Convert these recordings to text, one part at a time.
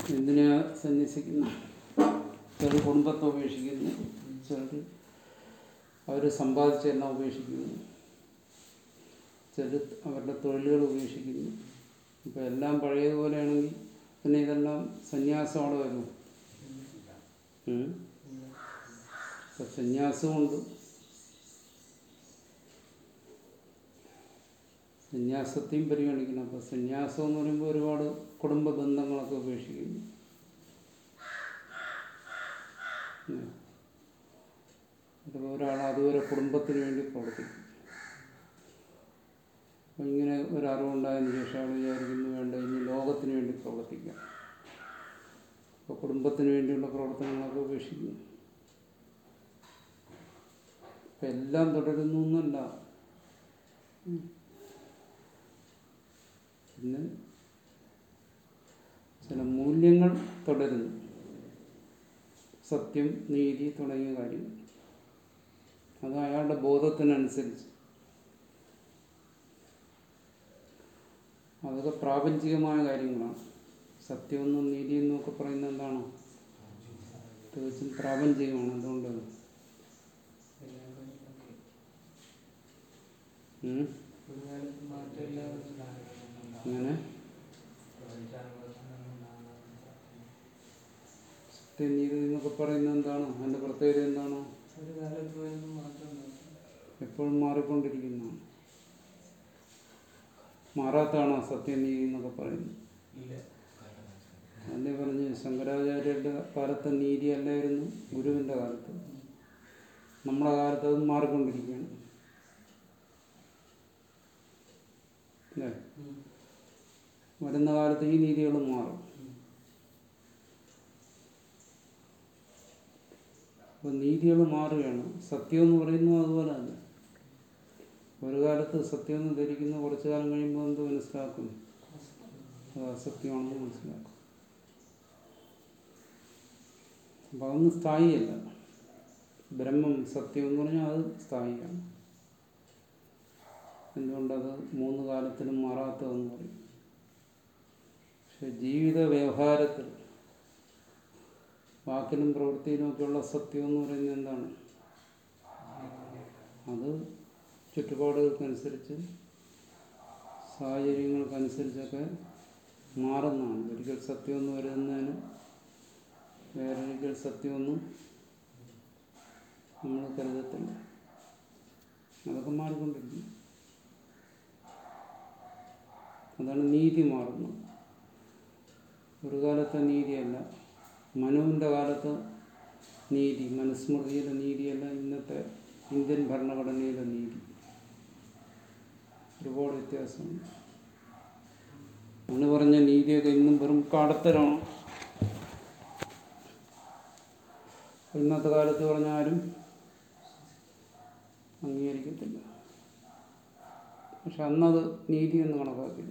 എന്തിനാ സന്യസിക്കുന്ന ചിലർ കുടുംബത്തെ ഉപേക്ഷിക്കുന്നു ചിലർ അവർ സമ്പാദിച്ചെല്ലാം ഉപേക്ഷിക്കുന്നു ചിലർ അവരുടെ തൊഴിലുകൾ ഉപേക്ഷിക്കുന്നു ഇപ്പം എല്ലാം പഴയതുപോലെയാണെങ്കിൽ പിന്നെ ഇതെല്ലാം സന്യാസം അവിടെ വരും ഇപ്പം സന്യാസമുണ്ട് സന്യാസത്തെയും പരിഗണിക്കണം അപ്പോൾ സന്യാസം എന്ന് പറയുമ്പോൾ ഒരുപാട് കുടുംബ ബന്ധങ്ങളൊക്കെ ഉപേക്ഷിക്കുന്നു ഉം. അതിപ്പോൾ ഒരാൾ അതുവരെ കുടുംബത്തിന് വേണ്ടി പ്രവർത്തിക്കും അപ്പം ഇങ്ങനെ ഒരു അറിവുണ്ടായതിനു ശേഷം അയാൾ വിചാരിക്കുന്നു വേണ്ട ഇനി ലോകത്തിന് വേണ്ടി പ്രവർത്തിക്കാം അപ്പോൾ കുടുംബത്തിന് വേണ്ടിയുള്ള പ്രവർത്തനങ്ങളൊക്കെ ഉപേക്ഷിക്കുന്നു അപ്പം എല്ലാം തുടരുന്നു എന്നല്ല ഉം. പിന്നെ ചില മൂല്യങ്ങൾ തുടരുന്നു സത്യം നീതി തുടങ്ങിയ കാര്യങ്ങൾ അത് അയാളുടെ ബോധത്തിനനുസരിച്ച് അതൊക്കെ പ്രാപഞ്ചികമായ കാര്യങ്ങളാണ് സത്യമെന്നും നീതിയെന്നും ഒക്കെ പറയുന്നത് എന്താണോ തികച്ചും പ്രാപഞ്ചികമാണ് അതുകൊണ്ട് ഉം? അങ്ങനെ സത്യം നീതി എന്നൊക്കെ പറയുന്നത് എന്താണ് അതിൻ്റെ പ്രത്യേകത എന്താണോ ഒരു കാലത്ത് വരുമ്പോൾ മാത്രം എപ്പോഴും മാറിക്കൊണ്ടിരിക്കുന്നതാണ് മാറാത്തതാണോ സത്യം നീതി എന്നൊക്കെ പറയുന്നത് ഇല്ല അല്ലേ പറഞ്ഞ് ശങ്കരാചാര്യരുടെ കാലത്തെ നീതി അല്ലായിരുന്നു ഗുരുവിൻ്റെ കാലത്ത് നമ്മുടെ കാലത്ത് അത് മാറിക്കൊണ്ടിരിക്കുകയാണ് അല്ലേ വരുന്ന കാലത്ത് ഈ നീതികളും മാറും അപ്പോൾ നീതികൾ മാറുകയാണ് സത്യം എന്ന് പറയുന്നത് അതുപോലെ തന്നെ ഒരു കാലത്ത് സത്യം എന്ന് ധരിക്കുന്ന കുറച്ചു കാലം കഴിയുമ്പോൾ എന്ത് മനസ്സിലാക്കും അത് അസത്യമാണെന്ന് മനസ്സിലാക്കും അപ്പം അതൊന്നും സ്ഥായിയല്ല ബ്രഹ്മം സത്യം എന്ന് പറഞ്ഞാൽ അത് സ്ഥായിയാണ് എന്തുകൊണ്ടത് മൂന്ന് കാലത്തിലും മാറാത്തതെന്ന് പറയും പക്ഷെ ജീവിത വ്യവഹാരത്തിൽ വാക്കിലും പ്രവൃത്തിയിലും ഒക്കെയുള്ള സത്യം എന്ന് പറയുന്നത് എന്താണ് അത് ചുറ്റുപാടുകൾക്കനുസരിച്ച് സാഹചര്യങ്ങൾക്കനുസരിച്ചൊക്കെ മാറുന്നതാണ് ഒരിക്കൽ സത്യമെന്ന് വരുന്നതിന് വേറൊരിക്കൽ സത്യമെന്നും നമ്മൾ കരുതത്തില്ല അതൊക്കെ മാറിക്കൊണ്ടിരിക്കും അതാണ് നീതി മാറുന്നത് ഒരു കാലത്തെ നീതിയല്ല മനുവിൻ്റെ കാലത്ത് നീതി മനുസ്മൃതിയിലെ നീതിയല്ല ഇന്നത്തെ ഇന്ത്യൻ ഭരണഘടനയിലെ നീതി ഒരുപാട് വ്യത്യാസമുണ്ട് മനു പറഞ്ഞ നീതിയൊക്കെ ഇന്നും വെറും കാടത്തരമാണ് ഇന്നത്തെ കാലത്ത് പറഞ്ഞാലും അംഗീകരിക്കത്തില്ല പക്ഷെ അന്നത് നീതി എന്ന് കണക്കാക്കില്ല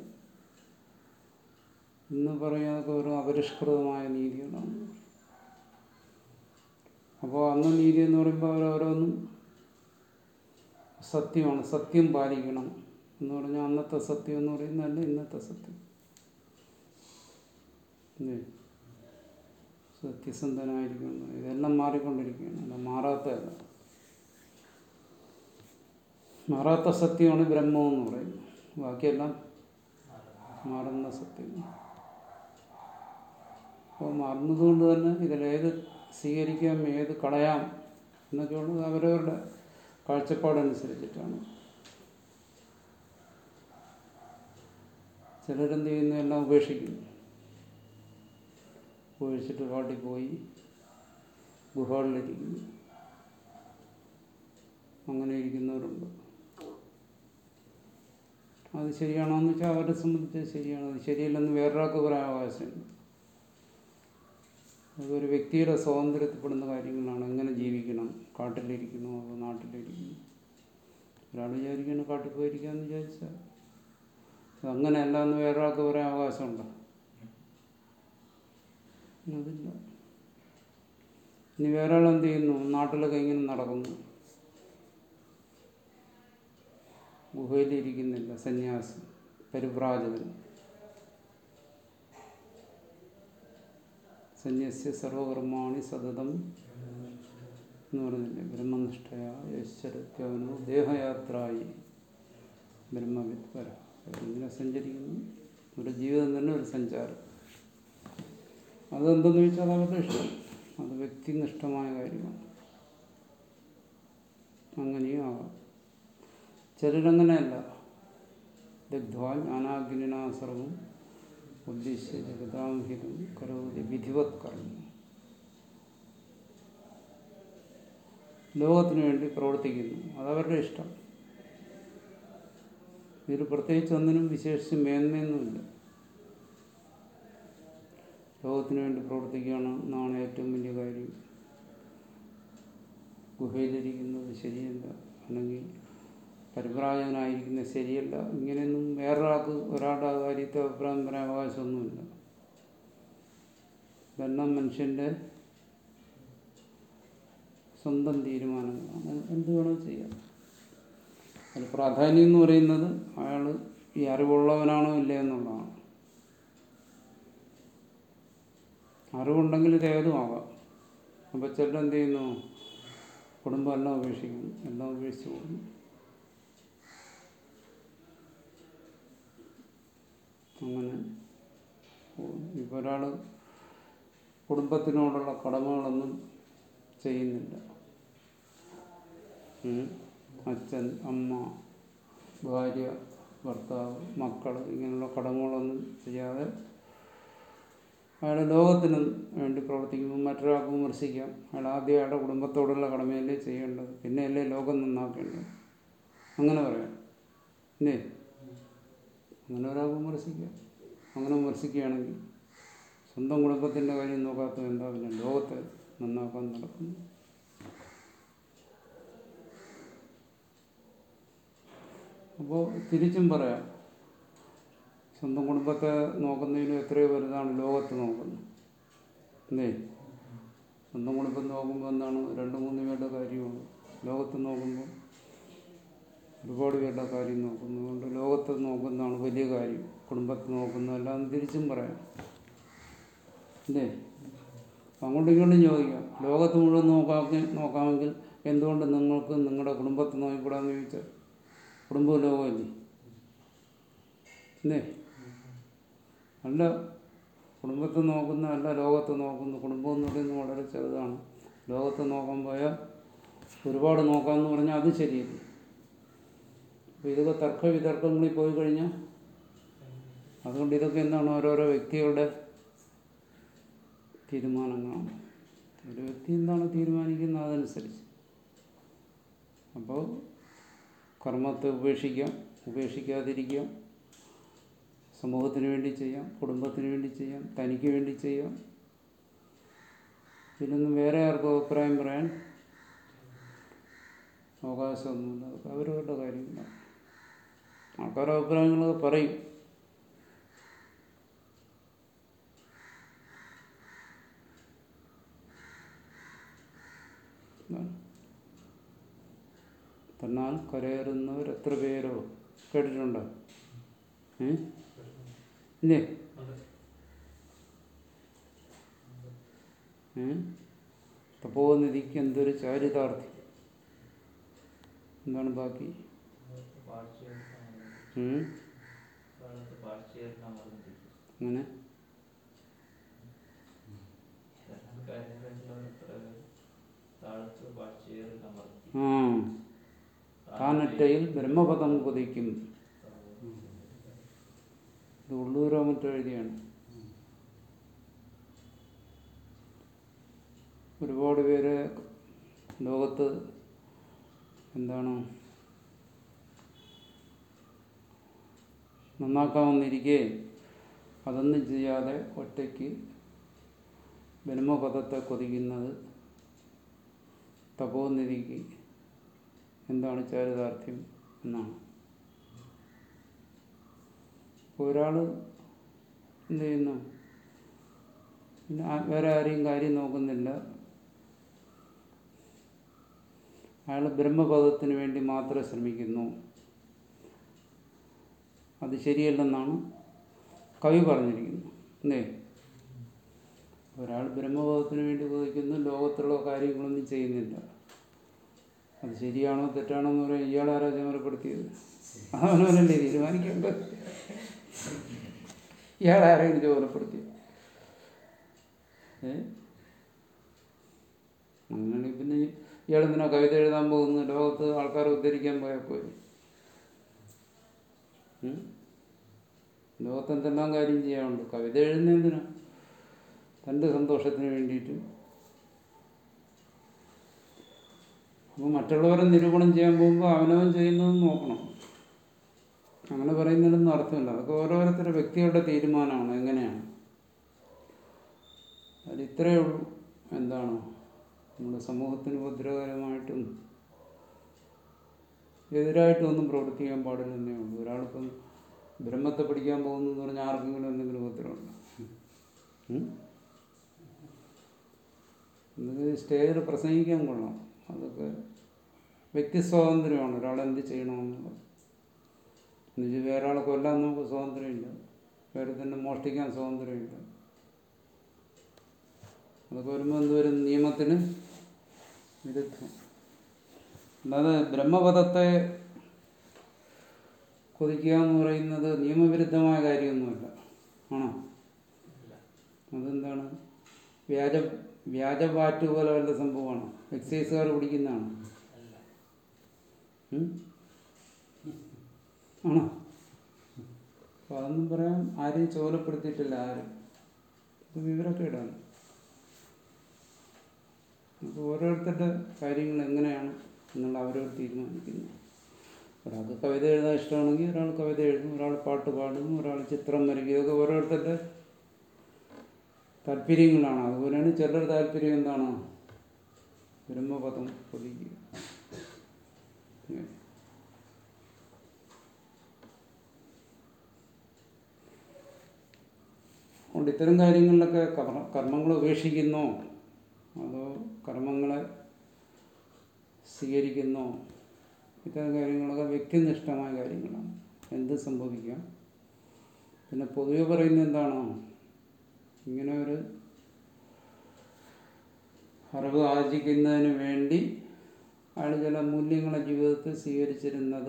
ഇന്ന് പറയാതൊക്കെ ഒരു അപരിഷ്കൃതമായ നീതികളാണ് അപ്പോൾ അന്ന് നീതി എന്ന് പറയുമ്പോൾ അവരോരോന്നും സത്യമാണ് സത്യം പാലിക്കണം എന്ന് പറഞ്ഞാൽ അന്നത്തെ സത്യം എന്ന് പറയുന്നതല്ല ഇന്നത്തെ സത്യം അല്ലേ സത്യസന്ധനായിരിക്കണം ഇതെല്ലാം മാറിക്കൊണ്ടിരിക്കുകയാണ് അല്ല മാറാത്തതല്ല മാറാത്ത സത്യമാണ് ബ്രഹ്മം എന്ന് പറയുന്നത് ബാക്കിയെല്ലാം മാറുന്ന സത്യം അപ്പോൾ മാറുന്നതുകൊണ്ട് തന്നെ ഇതിലേത് സ്വീകരിക്കാം ഏത് കളയാം എന്നൊക്കെയുള്ളത് അവരവരുടെ കാഴ്ചപ്പാടനുസരിച്ചിട്ടാണ് ചിലരെന്ത് ചെയ്യുന്നു എല്ലാം ഉപേക്ഷിക്കുന്നു ഉപേക്ഷിച്ചിട്ട് കാട്ടിൽ പോയി ഗുഹകളിലിരിക്കുന്നു അങ്ങനെ ഇരിക്കുന്നവരുണ്ട് അത് ശരിയാണോ എന്ന് വെച്ചാൽ അവരെ സംബന്ധിച്ച് ശരിയാണ് അത് ശരിയല്ലെന്ന് വേറൊരാൾക്ക് പറയാൻ അവകാശമുണ്ട് അതൊരു വ്യക്തിയുടെ സ്വാതന്ത്ര്യത്തിൽപ്പെടുന്ന കാര്യങ്ങളാണ് എങ്ങനെ ജീവിക്കണം കാട്ടിലിരിക്കണോ അതോ നാട്ടിലിരിക്കണോ ഒരാൾ വിചാരിക്കണം കാട്ടിൽ പോയിരിക്കാന്ന് വിചാരിച്ചാൽ അങ്ങനെയല്ല എന്ന് വേറൊരാൾക്ക് പറയാൻ അവകാശമുണ്ടോ അതില്ല ഇനി വേറെ ആൾ എന്ത് ചെയ്യുന്നു നാട്ടിലൊക്കെ ഇങ്ങനെ നടക്കുന്നു ഗുഹയിലിരിക്കുന്നില്ല സന്യാസി പരിവ്രാജകൻ സന്യസ്യ സർവകർമാണി സതതം എന്ന് പറഞ്ഞില്ലേ ബ്രഹ്മനിഷ്ഠയ യശ്വരത്യവനോ ദേഹയാത്രായി ബ്രഹ്മവിത് പര ഇങ്ങനെ സഞ്ചരിക്കുന്നു ഒരു ജീവിതം തന്നെ ഒരു സഞ്ചാരം അതെന്തെന്ന് ചോദിച്ചാൽ അവരുടെ ഇഷ്ടം അത് വ്യക്തിനിഷ്ഠമായ കാര്യമാണ് അങ്ങനെയും ആകാം ചിലരങ്ങനെയല്ല ദഗ്ധ്വാൻ അനാഗ്നിനാ സർവം ഉദ്ദേശിച്ച ജഗതാംഹിതം കരോതി വിധിവത് കർമ്മം ലോകത്തിന് വേണ്ടി പ്രവർത്തിക്കുന്നു അതവരുടെ ഇഷ്ടം ഇതിൽ പ്രത്യേകിച്ച് ഒന്നിനും വിശേഷിച്ച് മേന്മയൊന്നുമില്ല ലോകത്തിന് വേണ്ടി പ്രവർത്തിക്കുകയാണ് എന്നാണ് ഏറ്റവും വലിയ കാര്യം ഗുഹയിലിരിക്കുന്നത് ശരിയല്ല അല്ലെങ്കിൽ പരിപ്രാജകനായിരിക്കുന്നത് ശരിയല്ല ഇങ്ങനെയൊന്നും വേറൊരാൾക്ക് ഒരാളുടെ കാര്യത്തെ അഭിപ്രായം പറയാൻ അവകാശമൊന്നുമില്ല ഇതെല്ലാം മനുഷ്യൻ്റെ സ്വന്തം തീരുമാനങ്ങളാണ് എന്ത് വേണോ ചെയ്യാം അതിൽ പ്രാധാന്യം എന്ന് പറയുന്നത് അയാൾ ഈ അറിവുള്ളവനാണോ ഇല്ലേ എന്നുള്ളതാണ് അറിവുണ്ടെങ്കിൽ ഇത് ഏതും ആകാം അപ്പോൾ ചിലരെന്ത് ചെയ്യുന്നു കുടുംബം എല്ലാം ഉപേക്ഷിക്കുന്നു എല്ലാം ഉപേക്ഷിച്ച് പോകുന്നു അങ്ങനെ ഇപ്പോൾ ഒരാൾ കുടുംബത്തിനോടുള്ള കടമകളൊന്നും ചെയ്യുന്നില്ല ഉം. അച്ഛൻ അമ്മ ഭാര്യ ഭർത്താവ് മക്കൾ ഇങ്ങനെയുള്ള കടമകളൊന്നും ചെയ്യാതെ അയാൾ ലോകത്തിന് വേണ്ടി പ്രവർത്തിക്കുമ്പോൾ മറ്റൊരാൾക്ക് വിമർശിക്കാം അയാൾ ആദ്യം അയാളുടെ കുടുംബത്തോടുള്ള കടമയല്ലേ ചെയ്യേണ്ടത് പിന്നെയല്ലേ ലോകം നന്നാക്കേണ്ടത് അങ്ങനെ പറയാം ഇല്ലേ അങ്ങനെ ഒരാൾ വിമർശിക്കാം അങ്ങനെ വിമർശിക്കുകയാണെങ്കിൽ സ്വന്തം കുടുംബത്തിൻ്റെ കാര്യം നോക്കാത്ത എന്താ പിന്നെ ലോകത്തെ നന്നാക്കാൻ നടക്കുന്നു അപ്പോൾ തിരിച്ചും പറയാം സ്വന്തം കുടുംബത്തെ നോക്കുന്നതിലും എത്രയോ വലുതാണ് ലോകത്ത് നോക്കുന്നത് അല്ലേ സ്വന്തം കുടുംബം നോക്കുമ്പോൾ എന്താണ് രണ്ട് മൂന്ന് പേരുടെ കാര്യമാണ് ലോകത്ത് നോക്കുമ്പോൾ ഒരുപാട് പേരുടെ കാര്യം നോക്കുന്നു അതുകൊണ്ട് ലോകത്ത് നോക്കുന്നതാണ് വലിയ കാര്യം കുടുംബത്തെ നോക്കുന്നതെല്ലാം തിരിച്ചും പറയാം അല്ലേ അങ്ങോട്ടും ഇങ്ങോട്ടും ചോദിക്കാം ലോകത്ത് മുഴുവൻ നോക്കാമെങ്കിൽ നോക്കാമെങ്കിൽ എന്തുകൊണ്ട് നിങ്ങൾക്ക് നിങ്ങളുടെ കുടുംബത്തെ നോക്കിക്കൂടാന്ന് ചോദിച്ചാൽ കുടുംബവും ലോകമല്ലേ അല്ലേ അല്ല കുടുംബത്തെ നോക്കുന്ന അല്ല ലോകത്തെ നോക്കുന്നു കുടുംബം എന്ന് പറയുന്നത് വളരെ ചെറുതാണ് ലോകത്തെ നോക്കാൻ പോയാൽ ഒരുപാട് നോക്കാമെന്ന് പറഞ്ഞാൽ അത് ശരിയല്ല അപ്പോൾ ഇതൊക്കെ തർക്ക വിതർക്കങ്ങളിൽ പോയി കഴിഞ്ഞാൽ അതുകൊണ്ട് ഇതൊക്കെ എന്താണ് ഓരോരോ വ്യക്തികളുടെ തീരുമാനങ്ങളാണ് ഒരു വ്യക്തി എന്താണ് തീരുമാനിക്കുന്നത് അതനുസരിച്ച് അപ്പോൾ കർമ്മത്തെ ഉപേക്ഷിക്കാം ഉപേക്ഷിക്കാതിരിക്കാം സമൂഹത്തിന് വേണ്ടി ചെയ്യാം കുടുംബത്തിന് വേണ്ടി ചെയ്യാം തനിക്ക് വേണ്ടി ചെയ്യാം ഇതിലൊന്നും വേറെ ആർക്കും അഭിപ്രായം പറയാൻ അവകാശമൊന്നുമില്ല അതൊക്കെ അവരവരുടെ കാര്യമില്ല ആൾക്കാരുടെ അഭിപ്രായങ്ങളൊക്കെ പറയും ഇതാണ്. തന്നാൽ കരയേറുന്നവർ എത്ര പേരോ കേട്ടിട്ടുണ്ടോ ഏ ഇല്ലേ ഏ തപോനിധിക്ക് എന്തൊരു ചാരിതാർത്ഥ്യം എന്താണ് ബാക്കി ഉം? അങ്ങനെ ആ താനറ്റയിൽ ബ്രഹ്മപദം കുതിക്കും ഇത് ഉള്ളൂരോ മറ്റോ എഴുതിയാണ് ഒരുപാട് പേര് ലോകത്ത് എന്താണ് നന്നാക്കാമെന്നിരിക്കെ അതൊന്നും ചെയ്യാതെ ഒറ്റയ്ക്ക് ബ്രഹ്മപദത്തെ കൊതിക്കുന്നത് തപോനിധിക്ക് എന്താണ് ചാരിതാർത്ഥ്യം എന്നാണ് ഇപ്പോൾ ഒരാൾ എന്ത് ചെയ്യുന്നു പിന്നെ ആ- വേറെ ആരെയും കാര്യം നോക്കുന്നില്ല അയാൾ ബ്രഹ്മപദത്തിന് വേണ്ടി മാത്രം ശ്രമിക്കുന്നു അത് ശരിയല്ലെന്നാണ് കവി പറഞ്ഞിരിക്കുന്നത് അല്ലേ ഒരാൾ ബ്രഹ്മബോധത്തിന് വേണ്ടി കൊതിക്കുന്നു ലോകത്തുള്ള കാര്യങ്ങളൊന്നും ചെയ്യുന്നില്ല അത് ശരിയാണോ തെറ്റാണോ എന്ന് പറയാൻ ഇയാളാരാ ചുമതലപ്പെടുത്തിയത് അവനവനല്ലേ തീരുമാനിക്കേണ്ടത് ഇയാളാരെയും ചുമതലപ്പെടുത്തി ഏ അങ്ങനെയാണെങ്കിൽ പിന്നെ ഇയാൾ എന്തിനാ കവിത എഴുതാൻ പോകുന്നു ലോകത്ത് ആൾക്കാരെ ഉദ്ധരിക്കാൻ പോയാൽ പോയി ഉം? ലോകത്ത് എന്തെല്ലാം കാര്യം ചെയ്യാനുണ്ട് കവിത എഴുതുന്ന എന്തിനാ തൻ്റെ സന്തോഷത്തിന് വേണ്ടിയിട്ട് അപ്പോൾ മറ്റുള്ളവരെ നിരൂപണം ചെയ്യാൻ പോകുമ്പോൾ അവനവൻ ചെയ്യുന്നത് നോക്കണം അങ്ങനെ പറയുന്നതിലൊന്നും അർത്ഥമില്ല അതൊക്കെ ഓരോരുത്തരുടെ വ്യക്തികളുടെ തീരുമാനമാണ് എങ്ങനെയാണ് അതിൽ ഇത്രയേ ഉള്ളൂ എന്താണ് നമ്മുടെ സമൂഹത്തിന് ഉപദ്രവകരമായിട്ടും എതിരായിട്ടും ഒന്നും പ്രവർത്തിക്കാൻ പാടില്ലെന്നേ ഉള്ളൂ ഒരാളിപ്പം ബ്രഹ്മത്തെ പഠിക്കാൻ പോകുന്നു എന്ന് പറഞ്ഞാൽ ആർക്കെങ്കിലും എന്തെങ്കിലും ഉപദ്രവമുണ്ടോ ഉം? എന്തെങ്കിലും സ്റ്റേജിൽ പ്രസംഗിക്കാൻ കൊള്ളാം അതൊക്കെ വ്യക്തി സ്വാതന്ത്ര്യമാണ് ഒരാൾ എന്ത് ചെയ്യണമെന്നുള്ളത് എന്നുവെച്ചാൽ വേറെ ആളെ കൊല്ലാൻ നമുക്ക് സ്വാതന്ത്ര്യമില്ല വേറെ തന്നെ മോഷ്ടിക്കാൻ സ്വാതന്ത്ര്യമില്ല അതൊക്കെ വരുമ്പോൾ എന്തുവരും നിയമത്തിന് വിരുദ്ധം അല്ലാതെ ബ്രഹ്മപദത്തെ കൊതിക്കുക എന്ന് പറയുന്നത് നിയമവിരുദ്ധമായ കാര്യമൊന്നുമല്ല ആണോ അതെന്താണ് വ്യാജ വ്യാജ പാറ്റ് പോലെ വല്ല സംഭവമാണ് എക്സൈസുകാർ പിടിക്കുന്നതാണ് ഉം? ആണോ അപ്പോൾ അതൊന്നും പറയാൻ ആരെയും ചോലപ്പെടുത്തിയിട്ടില്ല ആരും ഇത് വിവരക്കേടാണ് അപ്പോൾ ഓരോരുത്തരുടെ കാര്യങ്ങൾ എങ്ങനെയാണ് എന്നുള്ള അവരവർ തീരുമാനിക്കുന്നു ഒരാൾക്ക് കവിത എഴുതാൻ ഇഷ്ടമാണെങ്കിൽ ഒരാൾ കവിത എഴുതും ഒരാൾ പാട്ട് പാടും ഒരാൾ ചിത്രം വരയ്ക്കും ഇതൊക്കെ ഓരോരുത്തരുടെ താല്പര്യങ്ങളാണ് അതുപോലെയാണ് ചിലരുടെ താല്പര്യം എന്താണ് ബ്രഹ്മപദം പൊതിക്കുക അതുകൊണ്ട് ഇത്തരം കാര്യങ്ങളിലൊക്കെ കർമ്മ കർമ്മങ്ങൾ ഉപേക്ഷിക്കുന്നോ അതോ കർമ്മങ്ങളെ സ്വീകരിക്കുന്നോ ഇത്തരം കാര്യങ്ങളൊക്കെ വ്യക്തിനിഷ്ഠമായ കാര്യങ്ങളാണ് എന്ത് സംഭവിക്കാം പിന്നെ പൊതുവെ പറയുന്നത് എന്താണോ ഇങ്ങനെ ഒരു അറിവ് ആർജിക്കുന്നതിന് വേണ്ടി അയാൾ ചില മൂല്യങ്ങളെ ജീവിതത്തിൽ സ്വീകരിച്ചിരുന്നത്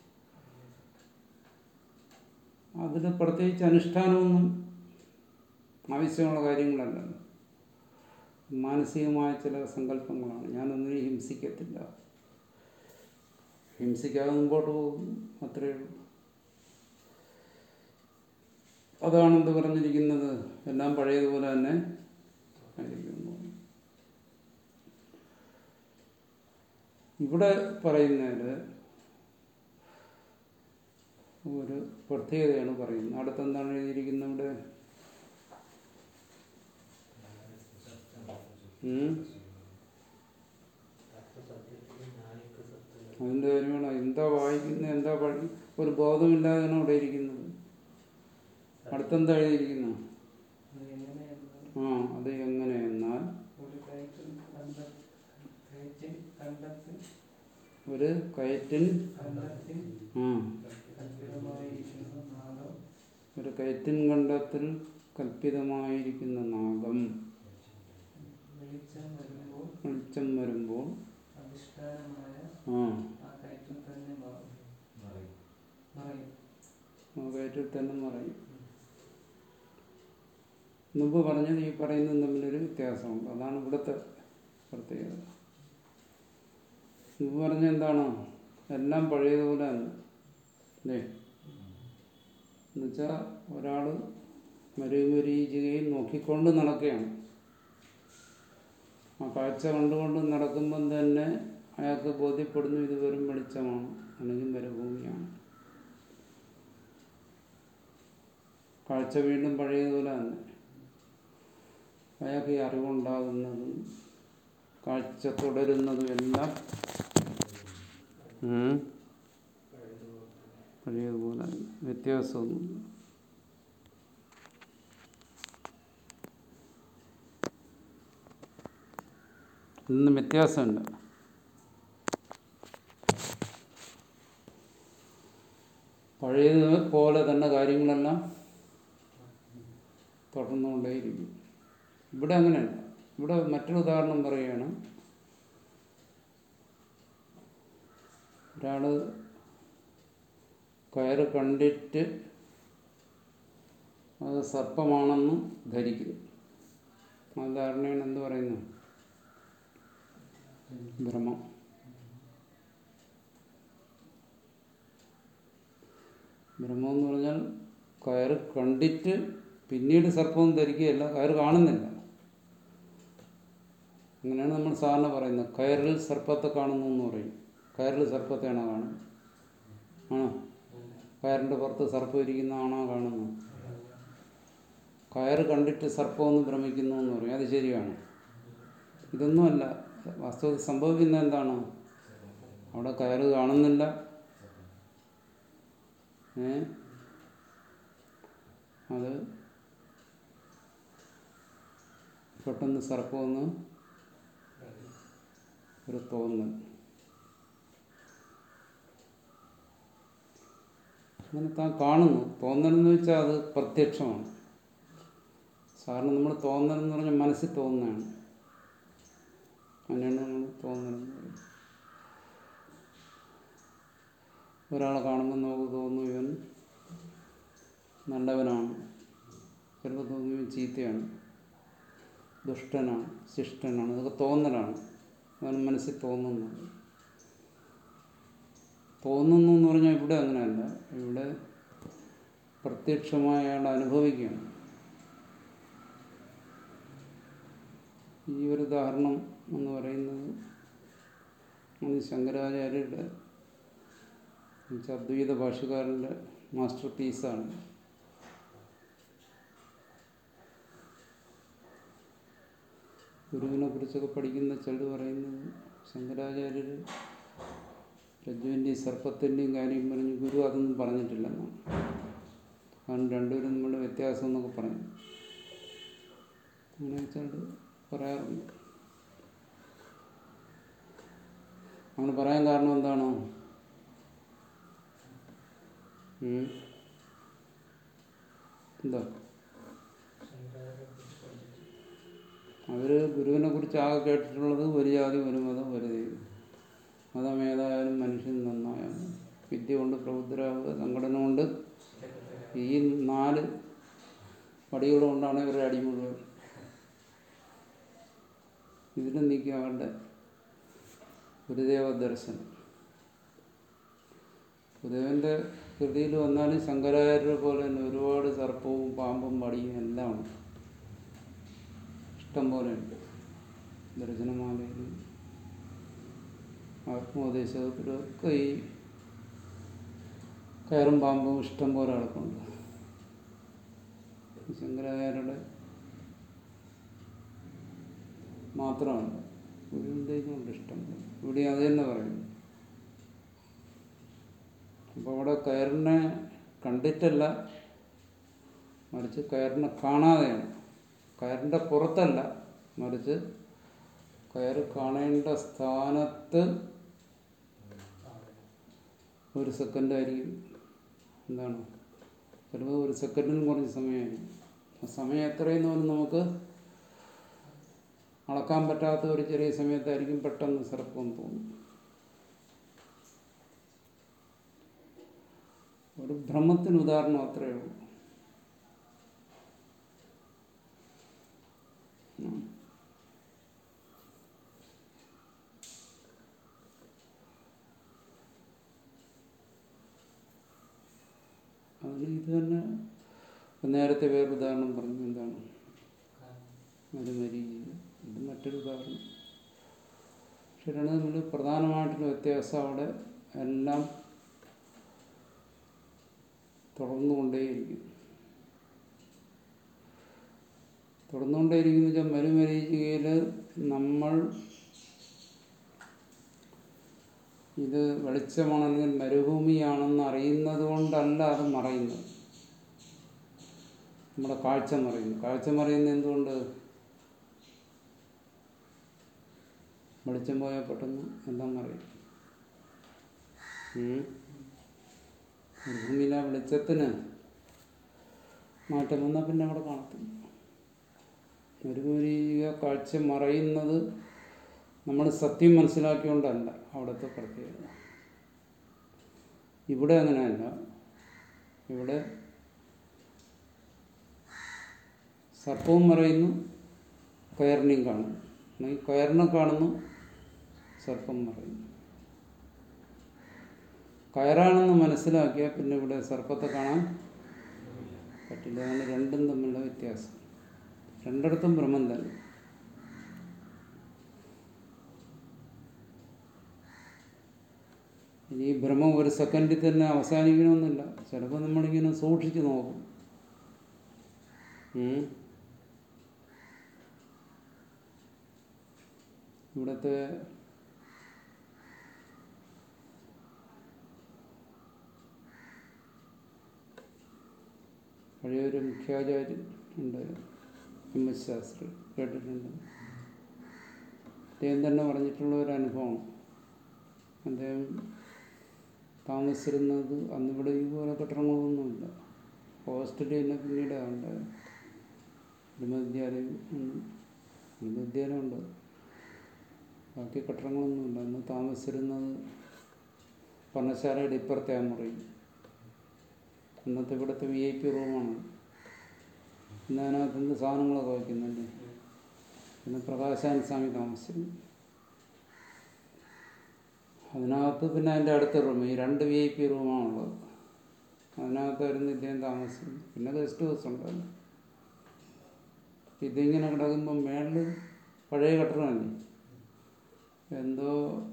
അതിൽ പ്രത്യേകിച്ച് അനുഷ്ഠാനമൊന്നും ആവശ്യമുള്ള കാര്യങ്ങളല്ല മാനസികമായ ചില സങ്കല്പങ്ങളാണ് ഞാനൊന്നിനും ഹിംസിക്കത്തില്ല ഹിംസിക്കാതെ മുമ്പോട്ട് പോകുന്നു അത്രയേ ഉള്ളൂ അതാണ് എന്ത് പറഞ്ഞിരിക്കുന്നത് എല്ലാം പഴയതുപോലെ തന്നെ ആയിരിക്കുന്നു ഇവിടെ പറയുന്നതിൽ ഒരു പ്രത്യേകതയാണ് പറയുന്നത് അടുത്തെന്താണ് എഴുതിയിരിക്കുന്നത് ഇവിടെ ഉം? അതിന്റെ കാര്യമാണ് എന്താ വായിക്കുന്നത് എന്താ പഠി ഒരു ബോധമില്ലാതെയാണ് അവിടെ ഇരിക്കുന്നത് അടുത്തെന്താ എഴുതിയിരിക്കുന്നത് അത് എങ്ങനെയാണ് ആ അത് എങ്ങനെ എന്നാൽ ഒരു കയറ്റിൽ കണ്ട കയറ്റിൽ കണ്ടത്തിൽ ഒരു കയറ്റിൻ കണ്ടത്തിൽ ആ കൽപ്പിതമായിരിക്കുന്ന നാദം ഒരു കയറ്റിൻ കണ്ടത്തിൽ കൽപ്പിതമായിരിക്കുന്ന നാഗം വെളിച്ചം വരുമ്പോൾ വെളിച്ചം വരുമ്പോൾ അധിഷ്ഠാനമായ ആ ആ കയറ്റിൽ തന്നെ മാറും മറയും ആ കയറ്റിൽ തന്നെ മറയും മുമ്പ് പറഞ്ഞത് ഈ പറയുന്നതും തമ്മിലൊരു വ്യത്യാസമുണ്ട് അതാണ് ഇവിടുത്തെ പ്രത്യേകത മുമ്പ് പറഞ്ഞ എന്താണ് എല്ലാം പഴയതുപോലെ തന്നെ അല്ലേ എന്നുവെച്ചാൽ ഒരാൾ മരുമരീചികയിൽ നോക്കിക്കൊണ്ട് നടക്കുകയാണ് ആ കാഴ്ച കണ്ടുകൊണ്ട് നടക്കുമ്പം തന്നെ അയാൾക്ക് ബോധ്യപ്പെടുന്നു ഇത് വെറും വെളിച്ചമാണ് അല്ലെങ്കിൽ മരുഭൂമിയാണ് കാഴ്ച വീണ്ടും പഴയതുപോലെ തന്നെ അയാൾക്ക് ഈ അറിവുണ്ടാകുന്നതും കാഴ്ച തുടരുന്നതും എല്ലാം ഉം, പഴയതുപോലെ തന്നെ. വ്യത്യാസമൊന്നുമില്ല ഇന്ന് വ്യത്യാസമുണ്ട് പഴയത് പോലെ തന്നെ കാര്യങ്ങളെല്ലാം തുടർന്നുകൊണ്ടേയിരിക്കും ഇവിടെ അങ്ങനെയല്ല ഇവിടെ മറ്റൊരു ഉദാഹരണം പറയുകയാണ് ഒരാൾ കയറ് കണ്ടിട്ട് അത് സർപ്പമാണെന്ന് ധരിക്കുന്നു ആ ധാരണയാണ് എന്ത് പറയുന്നു ഭ്രമം ഭ്രമം എന്ന് പറഞ്ഞാൽ കയറ് കണ്ടിട്ട് പിന്നീട് സർപ്പം ധരിക്കുകയല്ല കയറ് കാണുന്നില്ല അങ്ങനെയാണ് നമ്മൾ സാധാരണ പറയുന്നത് കയറിൽ സർപ്പത്തെ കാണുന്നു എന്ന് പറയും കയറിൽ സർപ്പത്തെയാണോ കാണുന്നത് ആണോ കയറിൻ്റെ പുറത്ത് സർപ്പം ഇരിക്കുന്നതാണോ കാണുന്നത് കയറ് കണ്ടിട്ട് സർപ്പമൊന്ന് ഭ്രമിക്കുന്നു എന്ന് പറയും അത് ശരിയാണ് ഇതൊന്നുമല്ല വാസ്തവത്തിൽ സംഭവിക്കുന്നത് എന്താണ് അവിടെ കയറ് കാണുന്നില്ല ഏ അത് പെട്ടെന്ന് സർപ്പമൊന്ന് ഒരു തോന്നൽ അങ്ങനെ താൻ കാണുന്നു തോന്നലെന്ന് വെച്ചാൽ അത് പ്രത്യക്ഷമാണ് സാറിന് നമ്മൾ തോന്നൽ എന്ന് പറഞ്ഞാൽ മനസ്സിൽ തോന്നുന്നതാണ് അങ്ങനെയാണ് നമ്മൾ തോന്നലെന്ന് പറയുന്നത് ഒരാളെ കാണുമ്പോൾ നമുക്ക് തോന്നും ഇവൻ നല്ലവനാണ് ചിലപ്പോൾ തോന്നും ഇവൻ ചീത്തയാണ് ദുഷ്ടനാണ് ശിഷ്ടനാണ് ഇതൊക്കെ തോന്നലാണ് അതാണ് മനസ്സിൽ തോന്നുന്നത് തോന്നുന്നു എന്ന് പറഞ്ഞാൽ ഇവിടെ അങ്ങനെയല്ല ഇവിടെ പ്രത്യക്ഷമായ അയാൾ അനുഭവിക്കുകയാണ് ഈ ഒരു ഉദാഹരണം എന്ന് പറയുന്നത് അത് ശങ്കരാചാര്യരുടെ എന്നുവെച്ചാൽ അദ്വൈത ഭാഷകാരൻ്റെ മാസ്റ്റർ പീസാണ് ഗുരുവിനെ കുറിച്ചൊക്കെ പഠിക്കുന്ന ചിലർ പറയുന്നത് ശങ്കരാചാര്യർ രജ്ജുവിൻ്റെയും സർപ്പത്തിൻ്റെയും കാര്യം പറഞ്ഞ് ഗുരു അതൊന്നും പറഞ്ഞിട്ടില്ലെന്നാണ് കാരണം രണ്ടുപേരും തമ്മിലുള്ള വ്യത്യാസം എന്നൊക്കെ പറഞ്ഞു അങ്ങനെ ചിലർ പറയാറുണ്ട് അങ്ങനെ പറയാൻ കാരണം എന്താണോ ഉം? എന്താ അവർ ഗുരുവിനെ കുറിച്ച് ആകെ കേട്ടിട്ടുള്ളത് ഒരു ജാതി ഒരു മതം ഒരു ദൈവം മതം ഏതായാലും മനുഷ്യൻ നന്നായാലും വിദ്യ കൊണ്ട് പ്രബുദ്ധരാകുക സംഘടന കൊണ്ട് ഈ നാല് പടികൾ കൊണ്ടാണ് ഇവരുടെ അടി മുഴുവൻ ഇതിന് നീക്കി അവരുടെ ഗുരുദേവ ദർശനം ഗുരുദേവൻ്റെ കൃതിയിൽ വന്നാലും ശങ്കരാചാര്യരെ പോലെ തന്നെ ഒരുപാട് സർപ്പവും പാമ്പും പടിയും എല്ലാം ഉണ്ട് ഇഷ്ടം പോലെ ഉണ്ട് ദർശനമാലയിലും ആത്മോപദേശത്തിലൊക്കെ ഈ കയറും പാമ്പും ഇഷ്ടം പോലെ കിടപ്പുണ്ട് ശങ്കരാചാര്യരുടെ മാത്രമല്ല ഗുരുവിൻ്റെയുമുണ്ട് ഇഷ്ടം പോലെ ഇവിടെ അത് തന്നെ പറയുന്നു അപ്പോൾ അവിടെ കയറിനെ കണ്ടിട്ടല്ല മറിച്ച് കയറിനെ കാണാതെയാണ് കയറിൻ്റെ പുറത്തല്ല മറിച്ച് കയറ് കാണേണ്ട സ്ഥാനത്ത് ഒരു സെക്കൻഡ് ആയിരിക്കും എന്താണ് ചിലപ്പോൾ ഒരു സെക്കൻഡിനും കുറഞ്ഞ സമയമായിരിക്കും ആ സമയം എത്രയെന്ന് പോലും നമുക്ക് അളക്കാൻ പറ്റാത്ത ഒരു ചെറിയ സമയത്തായിരിക്കും പെട്ടെന്ന് സർപ്പം തോന്നും ഒരു ഭ്രമത്തിന് ഉദാഹരണം അത്രയേ ഉള്ളൂ ഉം. അതിന് ഇത് തന്നെ ഇപ്പം നേരത്തെ വേറൊരു ഉദാഹരണം പറഞ്ഞു എന്താണ് അത് മരീചിക ഇത് മറ്റൊരു ഉദാഹരണം പക്ഷെ രണ്ട് തമ്മിൽ പ്രധാനമായിട്ടുള്ള വ്യത്യാസം അവിടെ എല്ലാം തുടർന്നുകൊണ്ടേയിരിക്കും തുടർന്നുകൊണ്ടേയിരിക്കുന്ന വെച്ചാൽ മരുമരീചികയിൽ നമ്മൾ ഇത് വെളിച്ചമാണെങ്കിൽ മരുഭൂമിയാണെന്ന് അറിയുന്നത് കൊണ്ടല്ല അത് മറയുന്നത് നമ്മുടെ കാഴ്ച മറയുന്നു കാഴ്ച മറയുന്നത് എന്തുകൊണ്ട് വെളിച്ചം പോയാൽ പെട്ടെന്ന് എല്ലാം മറയും ഉം. മരുഭൂമിയിലെ വെളിച്ചത്തിന് മാറ്റം വന്നാൽ പിന്നെ അവിടെ കാണത്തില്ല മരുമരീചിക കാഴ്ച മറയുന്നത് നമ്മൾ സത്യം മനസ്സിലാക്കിയോണ്ടല്ല അവിടുത്തെ പ്രത്യേകത ഇവിടെ അങ്ങനെയല്ല ഇവിടെ സർപ്പവും മറയുന്നു കയറിനെയും കാണുന്നു അല്ലെങ്കിൽ കയറിനെ കാണുന്നു സർപ്പം മറയുന്നു കയറാണെന്ന് മനസ്സിലാക്കിയാൽ പിന്നെ ഇവിടെ സർപ്പത്തെ കാണാൻ പറ്റില്ല അതാണ് രണ്ടും തമ്മിലുള്ള വ്യത്യാസം രണ്ടിടത്തും ബ്രഹ്മം തന്നെ ഇനി ഈ ഭ്രമം ഒരു സെക്കൻഡിൽ തന്നെ അവസാനിക്കണമെന്നില്ല ചിലപ്പോൾ നമ്മളിങ്ങനെ സൂക്ഷിച്ച് നോക്കും ഉം. ഇവിടുത്തെ പഴയൊരു മുഖ്യാചാര്യൻ ഉണ്ട് എം എസ് ശാസ്ത്രി കേട്ടിട്ടുണ്ട് അദ്ദേഹം തന്നെ പറഞ്ഞിട്ടുള്ള ഒരു അനുഭവമാണ് അദ്ദേഹം താമസിച്ചിരുന്നത് അന്നിവിടെ ഇതുപോലെ കെട്ടിടങ്ങളൊന്നുമില്ല ഹോസ്റ്റലിൽ തന്നെ പിന്നീടാണ് ഉണ്ടായത് ബ്രഹ്മവിദ്യാലയം ഒന്നും ബ്രഹ്മവിദ്യാലയം ഉണ്ട് ബാക്കി കെട്ടിടങ്ങളൊന്നുമില്ല അന്ന് താമസിച്ചിരുന്നത് പർണശാലയുടെ ഇപ്പുറത്തെ ആ മുറി ഇന്നത്തെ ഇവിടുത്തെ വി ഐ പി റൂമാണ് ഇന്ന് അതിനകത്ത് എന്ത് സാധനങ്ങളൊക്കെ വയ്ക്കുന്നുണ്ട് പിന്നെ പ്രകാശാൻ സ്വാമി താമസിച്ചിരുന്നു അതിനകത്ത് പിന്നെ അതിൻ്റെ അടുത്ത റൂം ഈ രണ്ട് വി ഐ പി റൂമാണുള്ളത് അതിനകത്തായിരുന്നു ഇദ്ദേഹം താമസിച്ചത് പിന്നെ ഗസ്റ്റ് ഹൗസ് ഉണ്ടായിരുന്നു ഇതിങ്ങനെ കിടക്കുമ്പോൾ മേളിൽ പഴയ കെട്ടിടമല്ലേ എന്തോ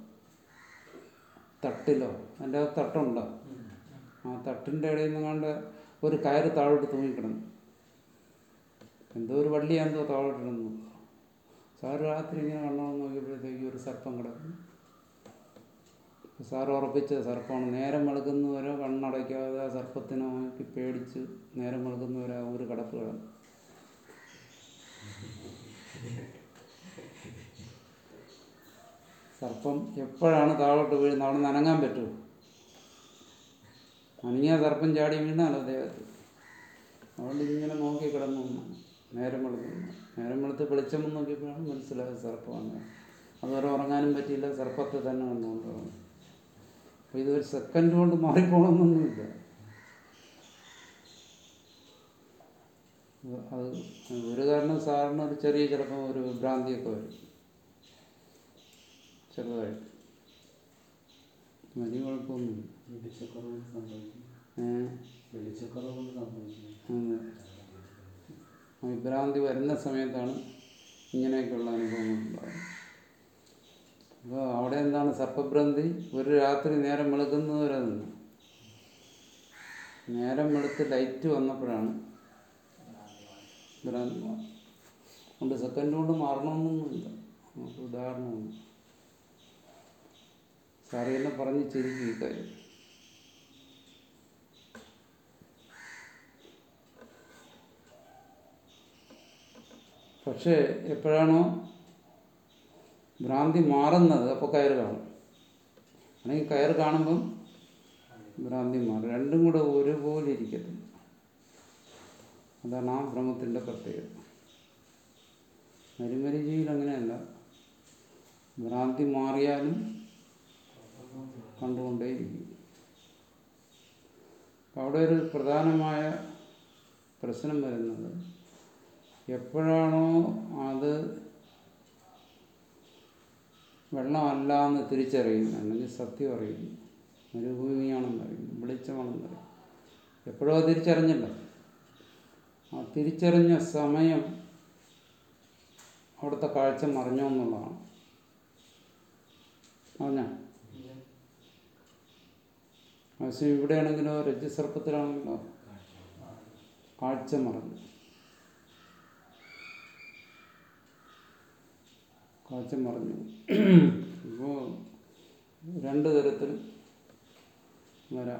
തട്ടിലോ അതിൻ്റെ അകത്ത് തട്ടുണ്ടോ ആ തട്ടിൻ്റെ ഇടയിൽ നിന്ന് കണ്ട് ഒരു കയറ് താഴോട്ട് തൂങ്ങിക്കിടന്നു എന്തോ ഒരു വള്ളിയാന്തോ താഴോട്ടിരുന്നു സാറ് രാത്രി ഇങ്ങനെ കണ്ണോന്ന് നോക്കിയപ്പോഴത്തേക്ക് ഒരു സർപ്പം കിടക്കുന്നു സാർ ഉറപ്പിച്ച സർപ്പമാണ് നേരം വെളുക്കുന്നവരെ കണ്ണടയ്ക്കാതെ ആ സർപ്പത്തിനെ നോക്കി പേടിച്ച് നേരം വെളുക്കുന്നവരെ ആ ഒരു കിടപ്പ് കിടന്നു സർപ്പം എപ്പോഴാണ് താഴോട്ട് വീഴുന്നത് അവിടെ നനങ്ങാൻ പറ്റുമോ അനങ്ങിയ സർപ്പം ചാടി വീണാലോ അദ്ദേഹത്ത് അതുകൊണ്ട് ഇങ്ങനെ നോക്കി കിടന്നു നിന്നു. നേരം വെളുക്കുന്നു നേരം വെളുത്ത് വെളിച്ചം വന്ന് നോക്കിയപ്പോഴാണ് മനസ്സിലായത് സർപ്പമാണ് അതുവരെ ഉറങ്ങാനും പറ്റിയില്ല സർപ്പത്തെ തന്നെ കണ്ടുകൊണ്ട് ഉറങ്ങി അപ്പോൾ ഇതൊരു സെക്കൻഡ് കൊണ്ട് മാറിപ്പോകണമെന്നൊന്നുമില്ല അത് ഒരു കാരണം സാറിന് ഒരു ചെറിയ ചിലപ്പോൾ ഒരു ഭ്രാന്തിയൊക്കെ വരും ചെറുതായിട്ട് വലിയ കുഴപ്പമൊന്നുമില്ല വെളിച്ചക്കുറവ് സംഭവിക്കും ഏഹ് വെളിച്ചക്കുറവ് സംഭവിക്കും അതെ. വിഭ്രാന്തി വരുന്ന സമയത്താണ് ഇങ്ങനെയൊക്കെയുള്ള അനുഭവങ്ങൾ ഉണ്ടാകുന്നത് അപ്പോൾ അവിടെ എന്താണ് സർപ്പഭ്രാന്തി ഒരു രാത്രി നേരം വെളുക്കുന്നവരെ നിന്ന് നേരം വെളുത്ത് ലൈറ്റ് വന്നപ്പോഴാണ് ഭ്രാന്തി മാറുന്നത്. കൊണ്ട് സെക്കൻഡ് കൊണ്ട് മാറണമെന്നൊന്നുമില്ല നമുക്ക് ഉദാഹരണമൊന്നും സാറി തന്നെ പറഞ്ഞ് ചിരിക്കും ഈ കാര്യം പക്ഷേ എപ്പോഴാണോ ഭ്രാന്തി മാറുന്നത് അപ്പോൾ കയറ് കാണും അല്ലെങ്കിൽ കയറ് കാണുമ്പം ഭ്രാന്തി മാറും രണ്ടും കൂടെ ഒരുപോലെ ഇരിക്കത്തില്ല അതാണ് ആ ഭ്രമത്തിൻ്റെ പ്രത്യേകത മരുമരിജീവിയിൽ അങ്ങനെയല്ല ഭ്രാന്തി മാറിയാലും കണ്ടുകൊണ്ടേയിരിക്കും അപ്പം അവിടെ ഒരു പ്രധാനമായ പ്രശ്നം വരുന്നത് എപ്പോഴാണോ അത് വെള്ളമല്ല എന്ന് തിരിച്ചറിയുന്നു അല്ലെങ്കിൽ സത്യം അറിയുന്നു മരുഭൂമിയാണെന്ന് അറിയുന്നു വെളിച്ചമാണെന്ന് അറിയുന്നു എപ്പോഴോ അത് തിരിച്ചറിഞ്ഞില്ല ആ തിരിച്ചറിഞ്ഞ സമയം അവിടുത്തെ കാഴ്ച മറിഞ്ഞോ എന്നുള്ളതാണ് അറിഞ്ഞോ ആവശ്യം ഇവിടെയാണെങ്കിലോ രജ്ജുസർപ്പത്തിലാണെങ്കിലോ കാഴ്ച മറഞ്ഞു കാഴ്ച മറഞ്ഞു ഇപ്പോൾ രണ്ട് തരത്തിൽ വരാം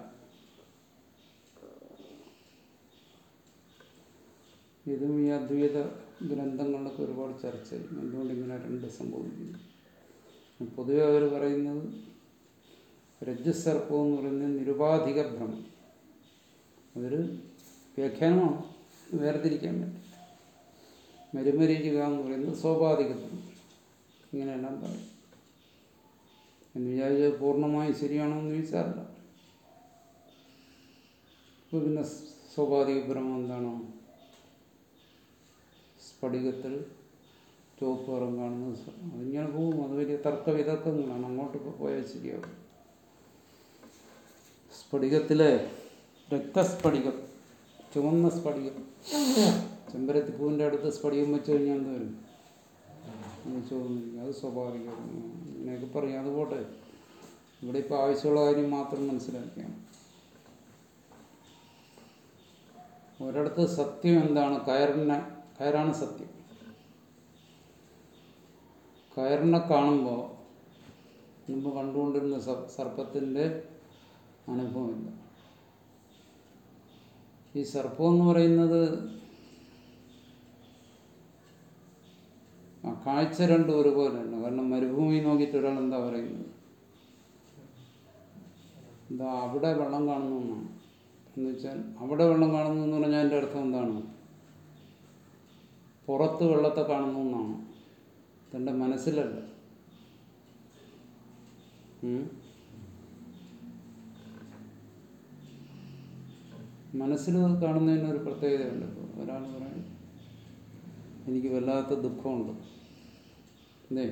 ഇതും ഈ അദ്വൈത ഗ്രന്ഥങ്ങളിലൊക്കെ ഒരുപാട് ചർച്ച ചെയ്യും എന്തുകൊണ്ട് ഇങ്ങനെ രണ്ട് സംഭവിക്കുന്നു പൊതുവെ അവർ പറയുന്നത് രജ്ജുസർപ്പം എന്ന് പറയുന്നത് നിരുപാധിക ഭ്രമം അതൊരു വ്യാഖ്യാനമാണ് വേർതിരിക്കാൻ വേണ്ടി മരുമരീചിക എന്ന് പറയുന്നത് സ്വാഭാവികത്വം ഇങ്ങനെയെല്ലാം പറയും എന്ന് വിചാരിച്ചത് പൂർണ്ണമായി ശരിയാണോ എന്ന് ചോദിച്ചാലല്ല അപ്പോൾ പിന്നെ സ്വാഭാവിക ബ്രഹ്മം എന്താണോ സ്ഫടികത്തിൽ ചുവപ്പ് നിറം കാണുന്നത് സ- അതിങ്ങനെ പോകും അത് വലിയ തർക്ക വിതർക്കങ്ങളാണ് അങ്ങോട്ട് പോ- പോയാൽ ശരിയാവും സ്ഫടികത്തിലെ രക്തസ്ഫടികം ചുവന്ന സ്ഫടികം ചെമ്പരത്തിപ്പൂവിൻ്റെ അടുത്ത് സ്ഫടികം വെച്ച് കഴിഞ്ഞാൽ എന്ത് വരും അത് ചുവന്നിരിക്കും അത് സ്വാഭാവികം ഇങ്ങനെയൊക്കെ പറയും അത് പോട്ടെ ഇവിടെ ഇപ്പോൾ ആവശ്യമുള്ള കാര്യം മാത്രം മനസ്സിലാക്കിയാണ് ഒരിടത്ത് സത്യം എന്താണ് കയറിനെ കയറാണ് സത്യം കയറിനെ കാണുമ്പോൾ മുമ്പ് കണ്ടുകൊണ്ടിരുന്ന സ- സർപ്പത്തിൻ്റെ അനുഭവമില്ല ഈ സർപ്പം എന്ന് പറയുന്നത് ആ കാഴ്ച രണ്ടും ഒരുപോലെയാണ് കാരണം മരുഭൂമി നോക്കിയിട്ട് ഒരാൾ എന്താ പറയുന്നത് എന്താ അവിടെ വെള്ളം കാണുന്നു എന്നാണ് എന്ന് വെച്ചാൽ അവിടെ വെള്ളം കാണുന്നു എന്ന് പറഞ്ഞാൽ അതിൻ്റെ അർത്ഥം എന്താണ് പുറത്ത് വെള്ളത്തെ കാണുന്നു എന്നാണ് തൻ്റെ മനസ്സിലല്ല ഉം. മനസ്സിൽ കാണുന്നതിന് ഒരു പ്രത്യേകതയുണ്ട് ഇപ്പോൾ ഒരാൾ പറയാൻ എനിക്ക് വല്ലാത്ത ദുഃഖമുണ്ട് അല്ലേ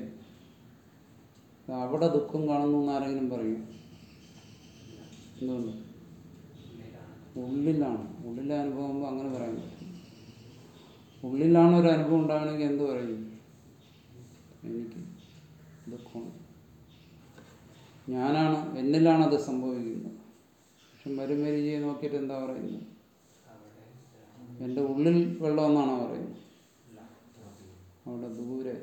അവിടെ ദുഃഖം കാണുന്നു എന്ന് ആരെങ്കിലും പറയും എന്തുകൊണ്ട് ഉള്ളിലാണ് ഉള്ളിലെ അനുഭവം അങ്ങനെ പറയാൻ പറ്റും ഉള്ളിലാണ് ഒരു അനുഭവം ഉണ്ടാകണമെങ്കിൽ എന്ത് പറയും എനിക്ക് ദുഃഖമുണ്ട് ഞാനാണ് എന്നിലാണ് അത് സംഭവിക്കുന്നത് പക്ഷെ മരുമരിജിയെ നോക്കിയിട്ട് എന്താ പറയുന്നത് എൻ്റെ ഉള്ളിൽ വെള്ളം എന്നാണോ പറയുന്നത് അവിടെ ദൂരെ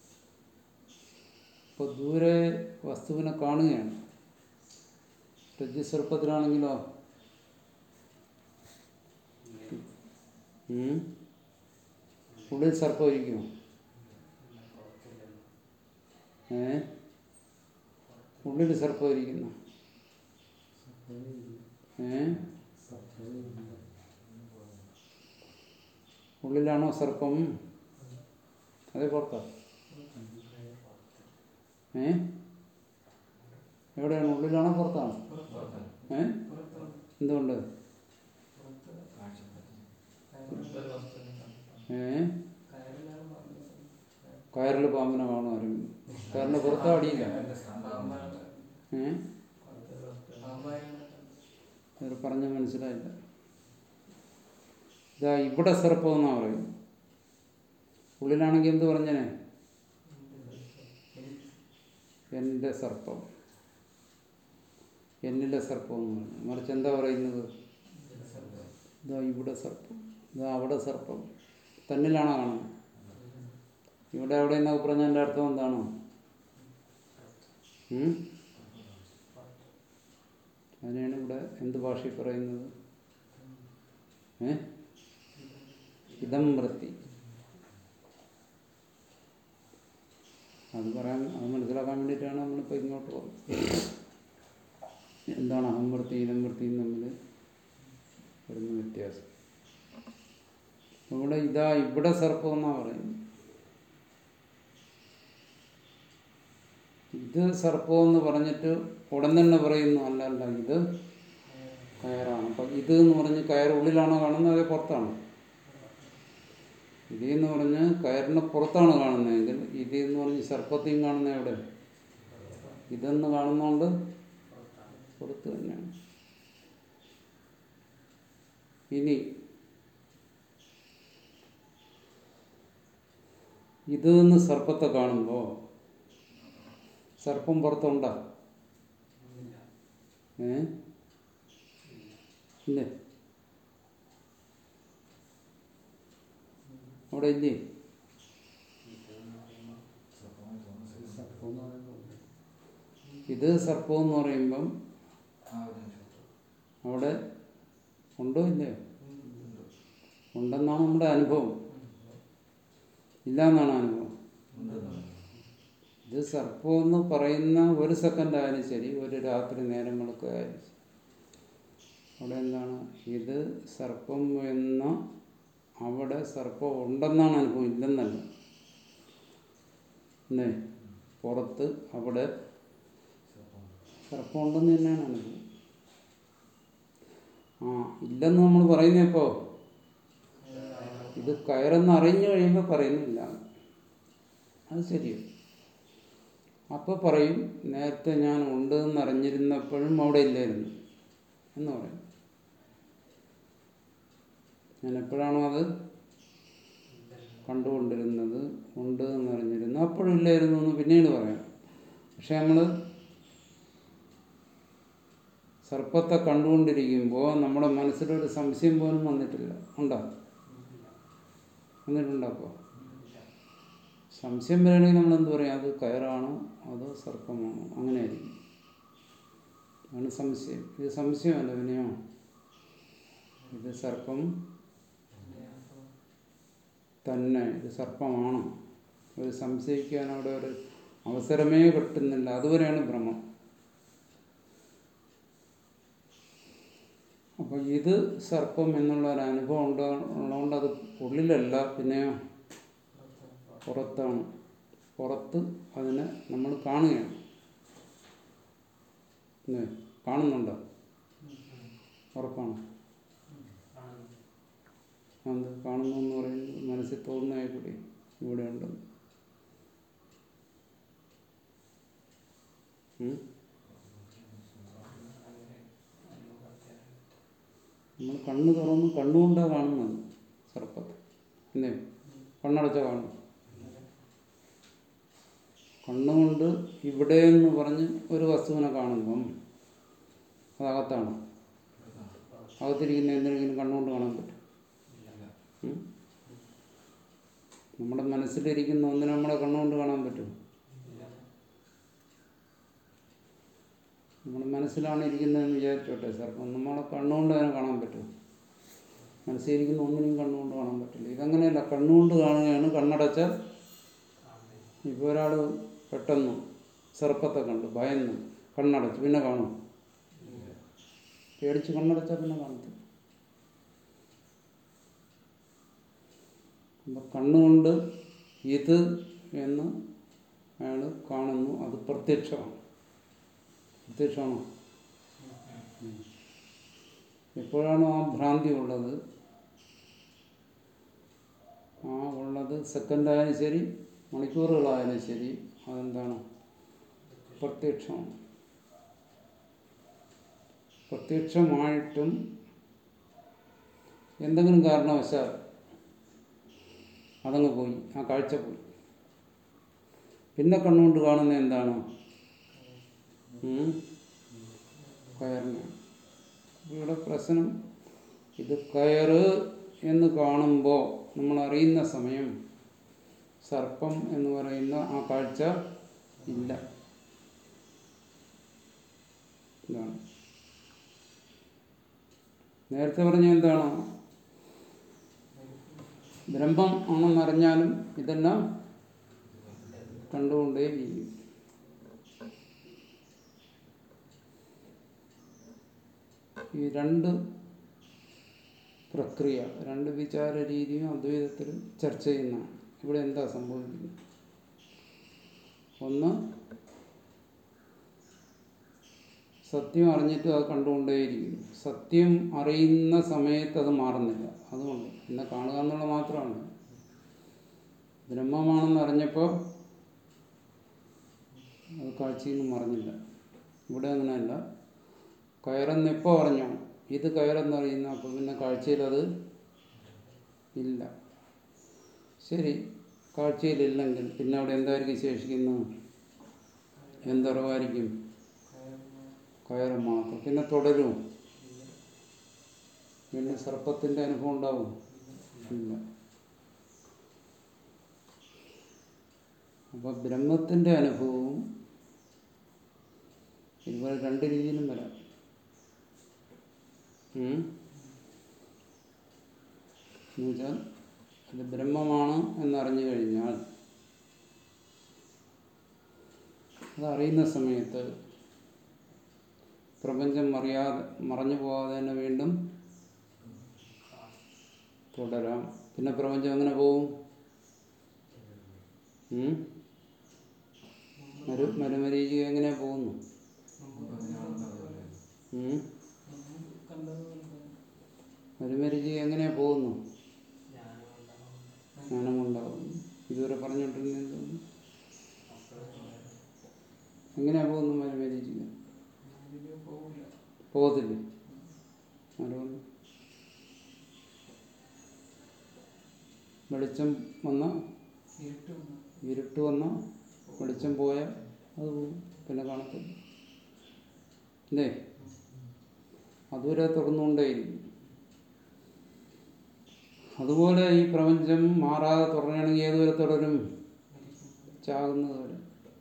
ഇപ്പോൾ ദൂരെ വസ്തുവിനെ കാണുകയാണ് രജ്ജുസർപ്പത്തിലാണെങ്കിലോ ഉം? ഉള്ളിൽ സർപ്പം ഇരിക്കുമോ ഏ ഉള്ളിൽ സർപ്പം ഇരിക്കുന്നു ഏ ഉള്ളിലാണോ സർപ്പം അതെ പുറത്താ ഏ എവിടെയാണ് ഉള്ളിലാണോ പുറത്താണോ ഏ എന്തുകൊണ്ട് ഏ കയറിൽ പാമ്പിനെ കാണും ആരെങ്കിലും കയറിന്റെ പുറത്താ അടിയില്ല ഏ അവർ പറഞ്ഞ മനസ്സിലായില്ല ഇതാ ഇവിടെ സർപ്പം എന്നാ പറയും ഉള്ളിലാണെങ്കിൽ എന്ത് പറഞ്ഞനെ എൻ്റെ സർപ്പം എന്നിലെ സർപ്പം എന്ന് പറഞ്ഞു മറിച്ച് എന്താ പറയുന്നത് ഇതാ ഇവിടെ സർപ്പം ഇതാ അവിടെ സർപ്പം തന്നിലാണോ കാണുന്നത് ഇവിടെ അവിടെ എന്നൊക്കെ പറഞ്ഞതിൻ്റെ അർത്ഥം എന്താണ് ഉം? അതിനെയാണ് ഇവിടെ എന്ത് ഭാഷയിൽ പറയുന്നത് ഏ ഇതം വൃത്തി അത് പറയാൻ അത് മനസ്സിലാക്കാൻ വേണ്ടിയിട്ടാണ് നമ്മളിപ്പോൾ ഇങ്ങോട്ട് പോകുന്നത് എന്താണ് അഹംവൃത്തി ഇതം വൃത്തിയും തമ്മിൽ വരുന്ന വ്യത്യാസം ഇവിടെ ഇതാ ഇവിടെ സർപ്പം എന്നാ പറയുന്നത് ഇത് സർപ്പം എന്ന് പറഞ്ഞിട്ട് ഉടൻ തന്നെ പറയുന്നു അല്ല അല്ല ഇത് കയറാണ് അപ്പം ഇത് എന്ന് പറഞ്ഞ് കയർ ഉള്ളിലാണോ കാണുന്നത് അതേ പുറത്താണോ ഇത് എന്ന് പറഞ്ഞ് കയറിന് പുറത്താണ് കാണുന്നതെങ്കിൽ ഇത് എന്ന് പറഞ്ഞ് സർപ്പത്തെയും കാണുന്ന എവിടെ ഇതെന്ന് കാണുന്നതുകൊണ്ട് പുറത്ത് തന്നെയാണ് ഇനി ഇത് എന്ന് സർപ്പത്തെ കാണുമ്പോൾ സർപ്പം പുറത്തുണ്ടോ ഏ ഇല്ലേ അവിടെ ഇല്ലേ സർപ്പം എന്ന് പറയുമ്പോൾ ഇത് സർപ്പം എന്ന് പറയുമ്പം അവിടെ ഉണ്ടോ ഇല്ലയോ ഉണ്ടെന്നാണ് നമ്മുടെ അനുഭവം ഇല്ല എന്നാണ് അനുഭവം ഇത് സർപ്പം എന്ന് പറയുന്ന ഒരു സെക്കൻഡ് ആയാലും ശരി ഒരു രാത്രി നേരം വെളുക്കുകയായാലും ശരി അവിടെ എന്താണ് ഇത് സർപ്പം എന്ന അവിടെ സർപ്പം ഉണ്ടെന്നാണ് അനുഭവം ഇല്ലെന്നല്ല അല്ലേ പുറത്ത് അവിടെ സർപ്പം ഉണ്ടെന്ന് തന്നെയാണ് അനുഭവം ആ ഇല്ലെന്ന് നമ്മൾ പറയുന്നപ്പോ ഇത് കയറെന്ന് അറിഞ്ഞു കഴിയുമ്പോൾ പറയുന്നില്ല അത് ശരിയാണ് അപ്പോൾ പറയും നേരത്തെ ഞാൻ ഉണ്ട് എന്ന് അറിഞ്ഞിരുന്നപ്പോഴും അവിടെ ഇല്ലായിരുന്നു എന്ന് പറയും ഞാൻ എപ്പോഴാണോ അത് കണ്ടുകൊണ്ടിരുന്നത് ഉണ്ട് എന്ന് അറിഞ്ഞിരുന്നു അപ്പോഴും ഇല്ലായിരുന്നു എന്ന് പിന്നീട് പറയാം പക്ഷെ നമ്മൾ സർപ്പത്തെ കണ്ടുകൊണ്ടിരിക്കുമ്പോൾ നമ്മുടെ മനസ്സിലൊരു സംശയം പോലും വന്നിട്ടില്ല ഉണ്ടോ വന്നിട്ടുണ്ടോ അപ്പോൾ സംശയം വരണമെങ്കിൽ നമ്മൾ എന്ത് പറയും അത് കയറാണോ അതോ സർപ്പമാണോ അങ്ങനെ ആയിരിക്കും അതാണ് സംശയം ഇത് സംശയമല്ല വിനയോ ഇത് സർപ്പം തന്നെ ഇത് സർപ്പമാണോ ഒരു സംശയിക്കാൻ അവിടെ ഒരു അവസരമേ കിട്ടുന്നില്ല അതുവരെയാണ് ഭ്രമം അപ്പോൾ ഇത് സർപ്പം എന്നുള്ള ഒരു അനുഭവം ഉണ്ടോ ഉള്ളതുകൊണ്ട് അത് ഉള്ളിലല്ല പിന്നെയോ പുറത്താണ് പുറത്ത് അതിനെ നമ്മൾ കാണുകയാണ് അല്ലേ കാണുന്നുണ്ടോ ഉറപ്പാണ് അത് കാണുന്നു എന്ന് പറയുന്നത് മനസ്സിൽ തോന്നുന്നതായി കൂടി ഇവിടെ ഉണ്ട് നമ്മൾ കണ്ണ് തുറന്ന് കണ്ണുകൊണ്ടാണ് കാണുന്നത് സർപ്പത്തെ അല്ലേ കണ്ണടച്ച കാണും കണ്ണുകൊണ്ട് ഇവിടെ എന്ന് പറഞ്ഞ് ഒരു വസ്തുവിനെ കാണുമ്പം അതകത്താണ് അകത്തിരിക്കുന്ന എന്തെങ്കിലും കണ്ണുകൊണ്ട് കാണാൻ പറ്റും ഉം? നമ്മുടെ മനസ്സിലിരിക്കുന്ന ഒന്നിനെ നമ്മുടെ കണ്ണുകൊണ്ട് കാണാൻ പറ്റും നമ്മുടെ മനസ്സിലാണ് ഇരിക്കുന്നതെന്ന് വിചാരിച്ചോട്ടെ സർപ്പം നമ്മളെ കണ്ണുകൊണ്ട് അതിനെ കാണാൻ പറ്റും മനസ്സിലിരിക്കുന്ന ഒന്നിനെയും കണ്ണുകൊണ്ട് കാണാൻ പറ്റില്ല ഇതങ്ങനെയല്ല കണ്ണുകൊണ്ട് കാണുകയാണ് കണ്ണടച്ച ഇപ്പോൾ ഒരാൾ പെട്ടെന്ന് സർപ്പത്തെ കണ്ടു ഭയന്നു കണ്ണടച്ചു പിന്നെ കാണും പേടിച്ച് കണ്ണടച്ചാൽ പിന്നെ കാണത്തില്ല അപ്പം കണ്ണുകൊണ്ട് ഇത് എന്ന് അയാൾ കാണുന്നു അത് പ്രത്യക്ഷമാണ് പ്രത്യക്ഷമാണോ എപ്പോഴാണോ ആ ഭ്രാന്തി ഉള്ളത് ആ ഉള്ളത് സെക്കൻഡായാലും ശരി മണിക്കൂറുകളായാലും ശരി അതെന്താണ് പ്രത്യക്ഷമാണ് പ്രത്യക്ഷമായിട്ടും എന്തെങ്കിലും കാരണവശാൽ അതങ്ങ് പോയി ആ കാഴ്ച പോയി പിന്നെ കണ്ണുകൊണ്ട് കാണുന്ന എന്താണ് ഉം? കയറിനെയാണ് ഇവിടെ പ്രശ്നം ഇത് കയറ് എന്ന് കാണുമ്പോൾ നമ്മൾ അറിയുന്ന സമയം സർപ്പം എന്ന് പറയുന്ന ആ കാഴ്ച ഇല്ല ഇതാണ് നേരത്തെ പറഞ്ഞ എന്താണ് ബ്രഹ്മം ആണെന്നറിഞ്ഞാലും ഇതെല്ലാം കണ്ടുകൊണ്ടേയിരിക്കും ഈ രണ്ട് പ്രക്രിയ രണ്ട് വിചാര രീതിയും അദ്വൈതത്തിൽ ചർച്ച ചെയ്യുന്നതാണ് ഇവിടെ എന്താ സംഭവിക്കുന്നത് ഒന്ന് സത്യം അറിഞ്ഞിട്ട് അത് കണ്ടുകൊണ്ടേയിരിക്കും സത്യം അറിയുന്ന സമയത്ത് അത് മാറുന്നില്ല അതുകൊണ്ട് എന്നെ കാണുക എന്നുള്ളത് മാത്രമാണ് ബ്രഹ്മമാണെന്ന് അറിഞ്ഞപ്പോൾ അത് കാഴ്ചയിൽ നിന്ന് മറിഞ്ഞില്ല ഇവിടെ അങ്ങനെയല്ല കയറെന്ന് എപ്പോൾ അറിഞ്ഞോ ഇത് കയറെന്നറിയുന്ന അപ്പോൾ പിന്നെ കാഴ്ചയിൽ അത് ഇല്ല ശരി കാഴ്ചയിലില്ലെങ്കിൽ പിന്നെ അവിടെ എന്തായിരിക്കും ശേഷിക്കുന്നത് എന്തറിവായിരിക്കും കയറ് മാത്രം പിന്നെ തുടരും പിന്നെ സർപ്പത്തിൻ്റെ അനുഭവം ഉണ്ടാവും ഇല്ല അപ്പോൾ ബ്രഹ്മത്തിൻ്റെ അനുഭവവും ഇതുപോലെ രണ്ട് രീതിയിലും വരാം ഉം. എന്നുവെച്ചാൽ അത് ബ്രഹ്മമാണ് എന്നറിഞ്ഞു കഴിഞ്ഞാൽ അതറിയുന്ന സമയത്ത് പ്രപഞ്ചം മറിയാതെ മറഞ്ഞു പോകാതെ തന്നെ വീണ്ടും തുടരാം പിന്നെ പ്രപഞ്ചം എങ്ങനെ പോവും ഉം? മരു മരുമരീചിക എങ്ങനെ പോകുന്നു ഉം? മരുമരീചിക എങ്ങനെ പോകുന്നു ജ്ഞാനം കൊണ്ടാകും ഇതുവരെ പറഞ്ഞോണ്ടിരുന്നത് എങ്ങനെയാ പോകുന്നു മരുമരീചിക പോകത്തില്ലേ ആരോന്ന് വെളിച്ചം വന്ന ഇരുട്ട് വന്ന വെളിച്ചം പോയ അത് പോകും പിന്നെ കാണത്തില്ല അല്ലേ അതുവരെ തുറന്നുകൊണ്ടേയിരിക്കും അതുപോലെ ഈ പ്രപഞ്ചം മാറാതെ തുറക്കുകയാണെങ്കിൽ ഏതുവരെ തുടരും ചാകുന്നത് വരെ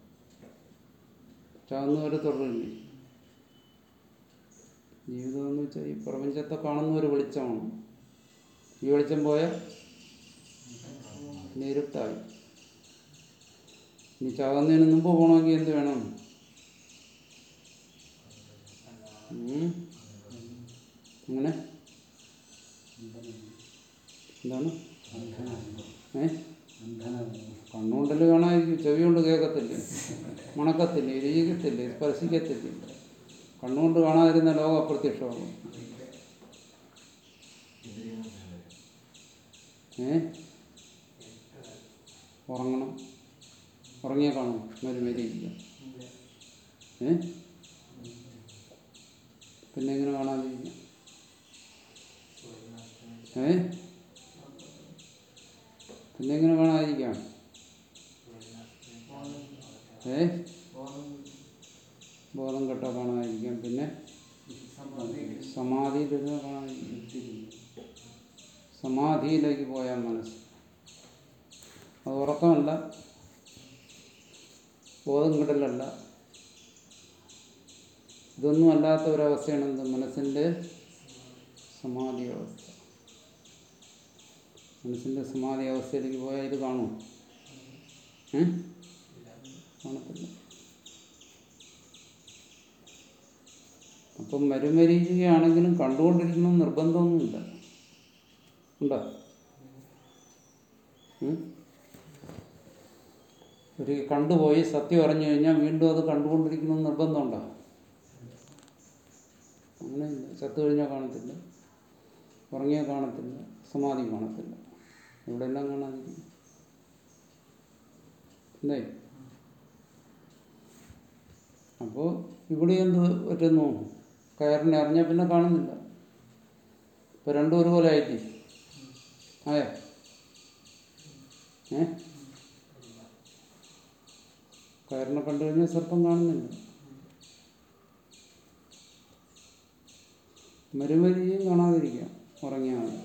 ചാകുന്നവരെ തുടരില്ലേ ജീവിതം എന്ന് വെച്ചാൽ ഈ പ്രപഞ്ചത്തെ കാണുന്ന ഒരു വെളിച്ചമാണ് ഈ വെളിച്ചം പോയാൽ പിന്നെ ഇരുട്ടായി ഇനി ചാകുന്നതിന് മുമ്പ് പോകണമെങ്കിൽ എന്ത് വേണം ഉം? അങ്ങനെ എന്താണ് ഏ കണ്ണുകൊണ്ടല്ലേ കാണാതിരിക്കും ചെവി കൊണ്ട് കേൾക്കത്തില്ലേ മണക്കത്തില്ലേ രുചിക്കത്തില്ലേ സ്പർശിക്കത്തില്ലേ കണ്ണുകൊണ്ട് കാണാതിരുന്ന ലോകം അപ്രത്യക്ഷമാകും ഏ ഉറങ്ങണം ഉറങ്ങിയാൽ കാണും മരുമരിയില്ല ഏ പിന്നെ എങ്ങനെ കാണാതിരിക്കാം ഏ പിന്നെ എങ്ങനെ കാണാതിരിക്കാം ഏ ബോധം കെട്ട കാണാതിരിക്കാം പിന്നെ സമാധിയിലിരുന്ന് കാണാതിരിക്കാം സമാധിയിലേക്ക് പോയാൽ മനസ്സ് അത് ഉറക്കമല്ല ബോധം കിടലല്ല ഇതൊന്നും അല്ലാത്ത ഒരവസ്ഥയാണ് എന്ത് മനസ്സിൻ്റെ സമാധി അവസ്ഥ മനസ്സിൻ്റെ സമാധി അവസ്ഥയിലേക്ക് പോയാൽ ഇത് കാണും ഏ കാണത്തില്ല അപ്പം മരുമരീചികയാണെങ്കിലും കണ്ടുകൊണ്ടിരിക്കണം നിർബന്ധമൊന്നുമില്ല ഉണ്ടോ ഉം? ഒരു കണ്ടുപോയി സത്യം അറിഞ്ഞു കഴിഞ്ഞാൽ വീണ്ടും അത് കണ്ടുകൊണ്ടിരിക്കണം നിർബന്ധമുണ്ടോ അങ്ങനെയില്ല ചത്തു കഴിഞ്ഞാൽ കാണത്തില്ല ഉറങ്ങിയാൽ കാണത്തില്ല സമാധി കാണത്തില്ല ഇവിടെ എല്ലാം കാണാതിരിക്കും അല്ലേ അപ്പോൾ ഇവിടെ എന്ത് പറ്റുന്നു കയറിനെ അറിഞ്ഞാൽ പിന്നെ കാണുന്നില്ല ഇപ്പം രണ്ടും ഒരുപോലെ ആയില്ലേ ആയ ഏ കയറിനെ കണ്ടു കഴിഞ്ഞാൽ സർപ്പം കാണുന്നില്ല മരുമരിയും കാണാതിരിക്കാം ഉറങ്ങിയാൽ മതി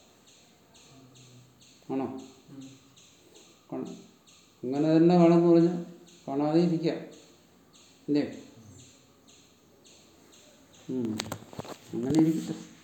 ആണോ കാണ- അങ്ങനെ തന്നെ വേണമെന്ന് പറഞ്ഞാൽ കാണാതെ ഇരിക്കാം അല്ലേ ഉം. അങ്ങനെ ഇരിക്കട്ടെ